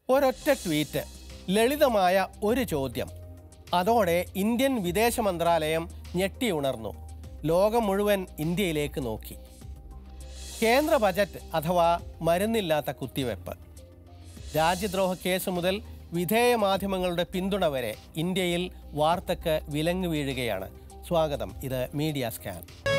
ഒരൊറ്റ ട്വീറ്റ് ലളിതമായ ഒരു ചോദ്യം അതോടെ ഇന്ത്യൻ വിദേശ മന്ത്രാലയം ഞെട്ടി ഉണർന്നു ലോകം മുഴുവൻ ഇന്ത്യയിലേക്ക് നോക്കി കേന്ദ്ര ബജറ്റ് അഥവാ മരുന്നില്ലാത്ത കുത്തിവെപ്പ് രാജ്യദ്രോഹ കേസ് മുതൽ വിധേയ മാധ്യമങ്ങളുടെ പിന്തുണ വരെ ഇന്ത്യയിൽ വാർത്തക്ക് വിലങ്ങ് വീഴുകയാണ് സ്വാഗതം ഇത് മീഡിയ സ്കാൻ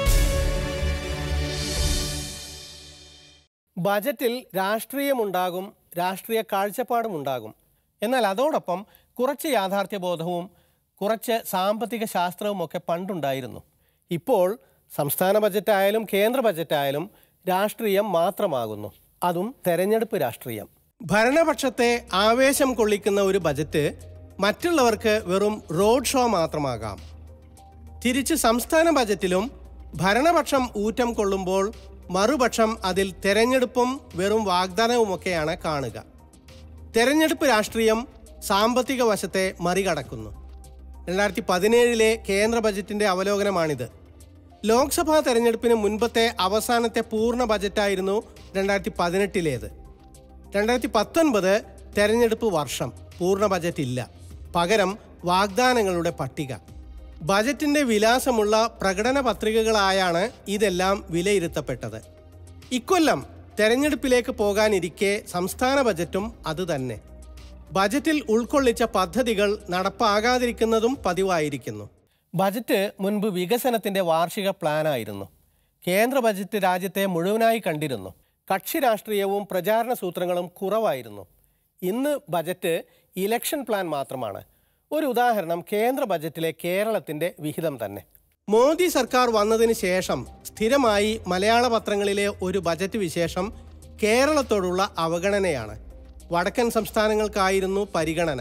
ബജറ്റിൽ രാഷ്ട്രീയമുണ്ടാകും രാഷ്ട്രീയ കാഴ്ചപ്പാടും ഉണ്ടാകും എന്നാൽ അതോടൊപ്പം കുറച്ച് യാഥാർത്ഥ്യബോധവും കുറച്ച് സാമ്പത്തിക ശാസ്ത്രവും ഒക്കെ പണ്ടുണ്ടായിരുന്നു ഇപ്പോൾ സംസ്ഥാന ബജറ്റായാലും കേന്ദ്ര ബജറ്റായാലും രാഷ്ട്രീയം മാത്രമാകുന്നു അതും തെരഞ്ഞെടുപ്പ് രാഷ്ട്രീയം ഭരണപക്ഷത്തെ ആവേശം കൊള്ളിക്കുന്ന ഒരു ബജറ്റ് മറ്റുള്ളവർക്ക് വെറും റോഡ് ഷോ മാത്രമാകാം തിരിച്ച് സംസ്ഥാന ബജറ്റിലും ഭരണപക്ഷം ഊറ്റം കൊള്ളുമ്പോൾ മറുപക്ഷം അതിൽ തെരഞ്ഞെടുപ്പും വെറും വാഗ്ദാനവുമൊക്കെയാണ് കാണുക തെരഞ്ഞെടുപ്പ് രാഷ്ട്രീയം സാമ്പത്തിക വശത്തെ മറികടക്കുന്നു രണ്ടായിരത്തി പതിനേഴിലെ കേന്ദ്ര ബജറ്റിന്റെ അവലോകനമാണിത് ലോക്സഭാ തെരഞ്ഞെടുപ്പിന് മുൻപത്തെ അവസാനത്തെ പൂർണ്ണ ബജറ്റായിരുന്നു രണ്ടായിരത്തി പതിനെട്ടിലേത് രണ്ടായിരത്തി പത്തൊൻപത് തെരഞ്ഞെടുപ്പ് വർഷം പൂർണ്ണ ബജറ്റ് ഇല്ല പകരം വാഗ്ദാനങ്ങളുടെ പട്ടിക ബജറ്റിന്റെ വിലാസമുള്ള പ്രകടന പത്രികകളായാണ് ഇതെല്ലാം വിലയിരുത്തപ്പെട്ടത് ഇക്കൊല്ലം തെരഞ്ഞെടുപ്പിലേക്ക് പോകാനിരിക്കെ സംസ്ഥാന ബജറ്റും അതുതന്നെ ബജറ്റിൽ ഉൾക്കൊള്ളിച്ച പദ്ധതികൾ നടപ്പാകാതിരിക്കുന്നതും പതിവായിരിക്കുന്നു ബജറ്റ് മുൻപ് വികസനത്തിന്റെ വാർഷിക പ്ലാനായിരുന്നു കേന്ദ്ര ബജറ്റ് രാജ്യത്തെ മുഴുവനായി കണ്ടിരുന്നു കക്ഷി രാഷ്ട്രീയവും പ്രചാരണ സൂത്രങ്ങളും കുറവായിരുന്നു ഇന്ന് ബജറ്റ് ഇലക്ഷൻ പ്ലാൻ മാത്രമാണ് ഒരു ഉദാഹരണം കേന്ദ്ര ബജറ്റിലെ കേരളത്തിന്റെ വിഹിതം തന്നെ മോദി സർക്കാർ വന്നതിന് ശേഷം സ്ഥിരമായി മലയാള പത്രങ്ങളിലെ ഒരു ബജറ്റ് വിശേഷം കേരളത്തോടുള്ള അവഗണനയാണ് വടക്കൻ സംസ്ഥാനങ്ങൾക്കായിരുന്നു പരിഗണന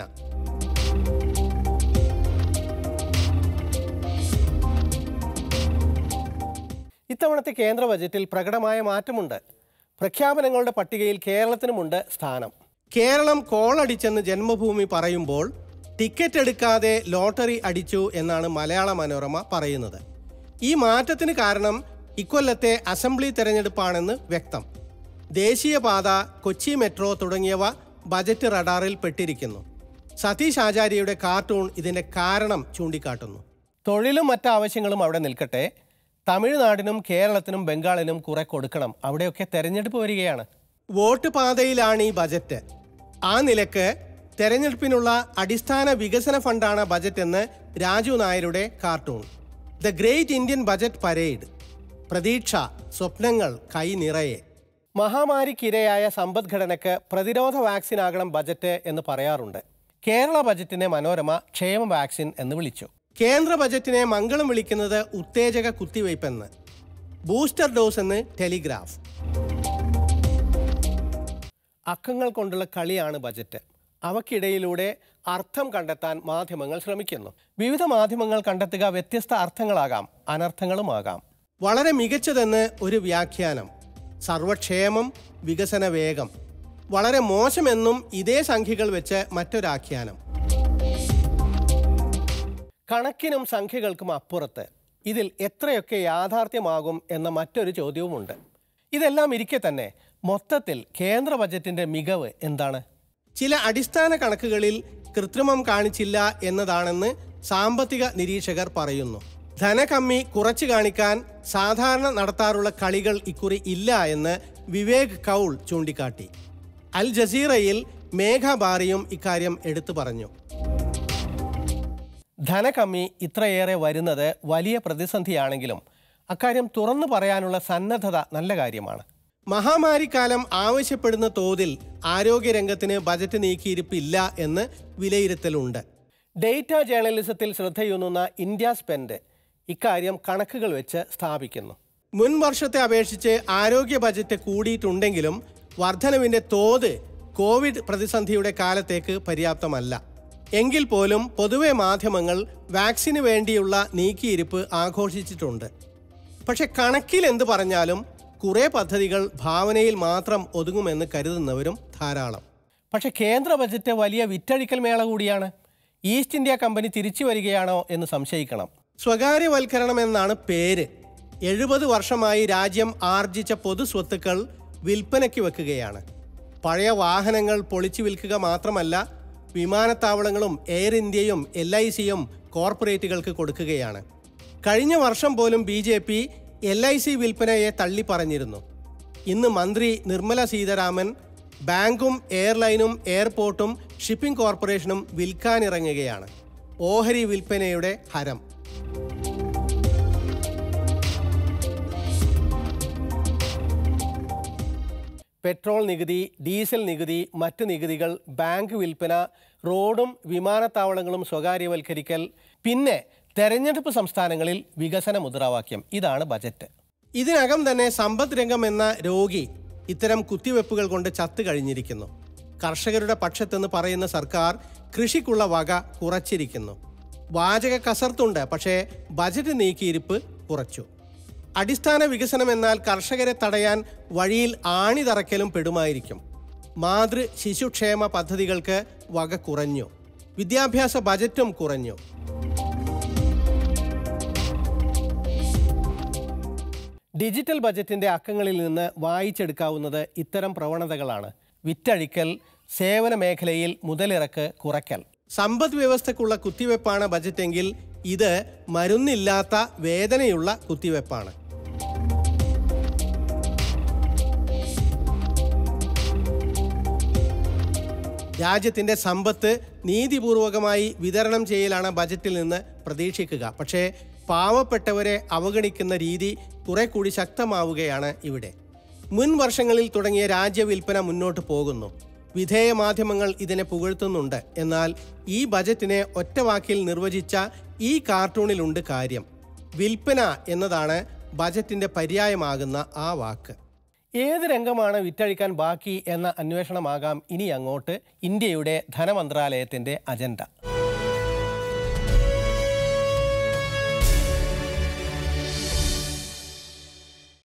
ഇത്തവണത്തെ കേന്ദ്ര ബജറ്റിൽ പ്രകടമായ മാറ്റമുണ്ട് പ്രഖ്യാപനങ്ങളുടെ പട്ടികയിൽ കേരളത്തിനുമുണ്ട് സ്ഥാനം കേരളം കോളടിച്ചെന്ന് ജന്മഭൂമി പറയുമ്പോൾ ടിക്കറ്റ് എടുക്കാതെ ലോട്ടറി അടിച്ചു എന്നാണ് മലയാള മനോരമ പറയുന്നത് ഈ മാറ്റത്തിന് കാരണം ഇക്കൊല്ലത്തെ അസംബ്ലി തെരഞ്ഞെടുപ്പാണെന്ന് വ്യക്തം ദേശീയപാത കൊച്ചി മെട്രോ തുടങ്ങിയവ ബജറ്റ് റഡാറിൽ പെട്ടിരിക്കുന്നു സതീഷ് ആചാര്യയുടെ കാർട്ടൂൺ ഇതിന്റെ കാരണം ചൂണ്ടിക്കാട്ടുന്നു തൊഴിലും മറ്റ് ആവശ്യങ്ങളും അവിടെ നിൽക്കട്ടെ തമിഴ്നാടിനും കേരളത്തിനും ബംഗാളിനും കുറെ കൊടുക്കണം അവിടെയൊക്കെ തെരഞ്ഞെടുപ്പ് വരികയാണ് വോട്ട് പാതയിലാണ് ഈ ബജറ്റ് ആ നിലക്ക് തെരഞ്ഞെടുപ്പിനുള്ള അടിസ്ഥാന വികസന ഫണ്ടാണ് ബജറ്റ് എന്ന് രാജു നായരുടെ cartoon the great Indian budget parade പ്രതീക്ഷ സ്വപ്നങ്ങൾ കൈ നിറയെ മഹാമാരിക്കിരയായ സമ്പദ്ഘടനയ്ക്ക് പ്രതിരോധ വാക്സിൻ ആകണം ബജറ്റ് എന്ന് പറയാറുണ്ട് കേരള ബജറ്റിനെ മനോരമ ക്ഷേമ വാക്സിൻ എന്ന് വിളിച്ചു കേന്ദ്ര ബജറ്റിനെ മംഗളം വിളിക്കുന്നത് ഉത്തേജക കുത്തിവയ്പ്പെന്ന് ബൂസ്റ്റർ ഡോസ് എന്ന് ടെലിഗ്രാഫ് അക്കങ്ങൾ കൊണ്ടുള്ള കളിയാണ് ബജറ്റ് അവക്കിടയിലൂടെ അർത്ഥം കണ്ടെത്താൻ മാധ്യമങ്ങൾ ശ്രമിക്കുന്നു വിവിധ മാധ്യമങ്ങൾ കണ്ടെത്തുക വ്യത്യസ്ത അർത്ഥങ്ങളാകാം അനർത്ഥങ്ങളുമാകാം വളരെ മികച്ചതെന്ന് ഒരു വ്യാഖ്യാനം സർവക്ഷേമം വികസന വേഗം വളരെ മോശമെന്നും ഇതേ സംഖ്യകൾ വെച്ച് മറ്റൊരാഖ്യാനം കണക്കിനും സംഖ്യകൾക്കും അപ്പുറത്ത് ഇതിൽ എത്രയൊക്കെ യാഥാർത്ഥ്യമാകും എന്ന മറ്റൊരു ചോദ്യവുമുണ്ട് ഇതെല്ലാം ഇരിക്കെ തന്നെ മൊത്തത്തിൽ കേന്ദ്ര ബജറ്റിന്റെ മികവ് എന്താണ് ചില അടിസ്ഥാന കണക്കുകളിൽ കൃത്രിമം കാണിച്ചില്ല എന്നതാണെന്ന് സാമ്പത്തിക നിരീക്ഷകർ പറയുന്നു ധനകമ്മി കുറച്ചു കാണിക്കാൻ സാധാരണ നടത്താറുള്ള കളികൾ ഇക്കുറി ഇല്ല എന്ന് വിവേക് കൗൾ ചൂണ്ടിക്കാട്ടി അൽ ജസീറയിൽ മേഘ ബാറിയും ഇക്കാര്യം എടുത്തു പറഞ്ഞു ധനകമ്മി ഇത്രയേറെ വരുന്നത് വലിയ പ്രതിസന്ധിയാണെങ്കിലും അക്കാര്യം തുറന്നു പറയാനുള്ള സന്നദ്ധത നല്ല കാര്യമാണ് മഹാമാരിക്കാലം ആവശ്യപ്പെടുന്ന തോതിൽ ആരോഗ്യരംഗത്തിന് ബജറ്റ് നീക്കിയിരിപ്പില്ല എന്ന് വിലയിരുത്തലുണ്ട് ഡേറ്റ ജേർണലിസത്തിൽ ശ്രദ്ധയൂന്നുന്ന ഇന്ത്യ സ്പെൻഡ് ഇക്കാര്യം കണക്കുകൾ വെച്ച് സ്ഥാപിക്കുന്നു മുൻ വർഷത്തെ അപേക്ഷിച്ച് ആരോഗ്യ ബജറ്റ് കൂടിയിട്ടുണ്ടെങ്കിലും വർധനവിന്റെ തോത് കോവിഡ് പ്രതിസന്ധിയുടെ കാലത്തേക്ക് പര്യാപ്തമല്ല എങ്കിൽ പോലും പൊതുവെ മാധ്യമങ്ങൾ വാക്സിന് വേണ്ടിയുള്ള നീക്കിയിരിപ്പ് ആഘോഷിച്ചിട്ടുണ്ട് പക്ഷെ കണക്കിൽ എന്ത് പറഞ്ഞാലും കുറെ പദ്ധതികൾ ഭാവനയിൽ മാത്രം ഒതുങ്ങുമെന്ന് കരുതുന്നവരും ധാരാളം പക്ഷെ കേന്ദ്ര ബജറ്റ് വലിയ വിറ്റഴിക്കൽ മേള കൂടിയാണ് ഈസ്റ്റ് ഇന്ത്യ കമ്പനി തിരിച്ചു വരികയാണോ എന്ന് സംശയിക്കണം സ്വകാര്യവൽക്കരണം എന്നാണ് പേര് എഴുപത് വർഷമായി രാജ്യം ആർജിച്ച പൊതു സ്വത്തുക്കൾ വിൽപ്പനയ്ക്ക് വെക്കുകയാണ് പഴയ വാഹനങ്ങൾ പൊളിച്ചു വിൽക്കുക മാത്രമല്ല വിമാനത്താവളങ്ങളും എയർ ഇന്ത്യയും എൽ ഐ സിയും കോർപ്പറേറ്റുകൾക്ക് കൊടുക്കുകയാണ് കഴിഞ്ഞ വർഷം പോലും B J P L I C വിൽപ്പനയെ തള്ളിപ്പറഞ്ഞിരുന്നു ഇന്ന് മന്ത്രി നിർമ്മല സീതാരാമൻ ബാങ്കും എയർലൈനും എയർപോർട്ടും ഷിപ്പിംഗ് കോർപ്പറേഷനും വിൽക്കാനിറങ്ങുകയാണ് ഓഹരി വിൽപ്പനയുടെ ഹരം പെട്രോൾ നികുതി ഡീസൽ നികുതി മറ്റ് നികുതികൾ ബാങ്ക് വിൽപ്പന റോഡും വിമാനത്താവളങ്ങളും സ്വകാര്യവൽക്കരിക്കൽ പിന്നെ തെരഞ്ഞെടുപ്പ് സംസ്ഥാനങ്ങളിൽ വികസന മുദ്രാവാക്യം ഇതാണ് ബജറ്റ് ഇതിനകം തന്നെ സമ്പദ് രംഗം എന്ന രോഗി ഇത്തരം കുത്തിവെപ്പുകൾ കൊണ്ട് ചത്തു കഴിഞ്ഞിരിക്കുന്നു കർഷകരുടെ പക്ഷത്തെന്ന് പറയുന്ന സർക്കാർ കൃഷിക്കുള്ള വക കുറച്ചിരിക്കുന്നു വാചക കസർത്തുണ്ട് പക്ഷേ ബജറ്റ് നീക്കിയിരിപ്പ് കുറച്ചു അടിസ്ഥാന വികസനം എന്നാൽ കർഷകരെ തടയാൻ വഴിയിൽ ആണി തറയ്ക്കലും പെടുമായിരിക്കും മാതൃ ശിശുക്ഷേമ പദ്ധതികൾക്ക് വക കുറഞ്ഞു വിദ്യാഭ്യാസ ബജറ്റും കുറഞ്ഞു ഡിജിറ്റൽ ബജറ്റിന്റെ അക്കങ്ങളിൽ നിന്ന് വായിച്ചെടുക്കാവുന്നത് ഇത്തരം പ്രവണതകളാണ് വിറ്റഴിക്കൽ സേവന മേഖലയിൽ മുതലിറക്ക് കുറയ്ക്കൽ സമ്പദ് വ്യവസ്ഥക്കുള്ള കുത്തിവെപ്പാണ് ബജറ്റെങ്കിൽ ഇത് മരുന്നില്ലാത്ത വേദനയുള്ള കുത്തിവെപ്പാണ് രാജ്യത്തിന്റെ സമ്പത്ത് നീതിപൂർവകമായി വിതരണം ചെയ്യലാണ് ബജറ്റിൽ നിന്ന് പ്രതീക്ഷിക്കുക പക്ഷേ പാവപ്പെട്ടവരെ അവഗണിക്കുന്ന രീതി കുറെ കൂടി ശക്തമാവുകയാണ് ഇവിടെ മുൻ വർഷങ്ങളിൽ തുടങ്ങിയ രാജ്യവിൽപ്പന മുന്നോട്ട് പോകുന്നു വിധേയ മാധ്യമങ്ങൾ ഇതിനെ പുകഴ്ത്തുന്നുണ്ട് എന്നാൽ ഈ ബജറ്റിനെ ഒറ്റവാക്കിൽ നിർവചിച്ച ഈ കാർട്ടൂണിലുണ്ട് കാര്യം വിൽപ്പന എന്നതാണ് ബജറ്റിന്റെ പര്യായമാകുന്ന ആ വാക്ക് ഏത് രംഗമാണ് വിറ്റഴിക്കാൻ ബാക്കി എന്ന അന്വേഷണമാകാം ഇനി അങ്ങോട്ട് ഇന്ത്യയുടെ ധനമന്ത്രാലയത്തിന്റെ അജണ്ട